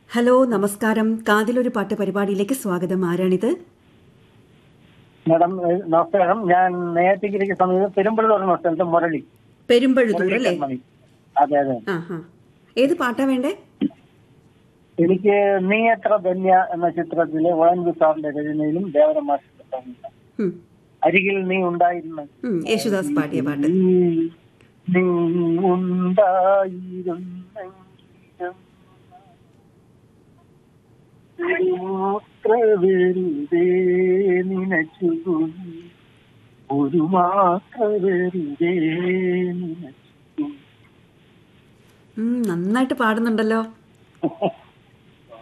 Hello നമസ്കാരം കാതിലൊരു പാട്ട് പരിപാടിയിലേക്ക് സ്വാഗതം ആരാണിത് മാഡം ഏഹ്, നമസ്കാരം ഞാൻ നേരത്തേക്ക് സമീപം പെരുമ്പളൂർ എന്ന സ്ഥലത്ത് മുരളി പെരുമ്പഴുതൂർ അല്ലേ മണി. അതെ അതെ ആ ഹാ ഏത് പാട്ടാ വേണ്ടേ എനിക്ക് നീ എത്ര ധന്യ എന്ന ചിത്രത്തിലെ ഒ എൻ വി സാറിന്റെ രചനയിലും ദേവര മാഷിന്റെ സംഗീതം. ഉം, അരികിൽ നീ ഉണ്ടായിരുന്ന ഉം, യേശുദാസ് പാടിയ പാട്ട് നീ നീ ഉണ്ടായിരുന്നെങ്കിലും ഒരു മാത്ര വെറുതെ നിനച്ചുപോയി ഒരു മാത്ര വെറുതെ നിനച്ചുപോയി ഉം, നന്നായിട്ട് പാടുന്നുണ്ടല്ലോ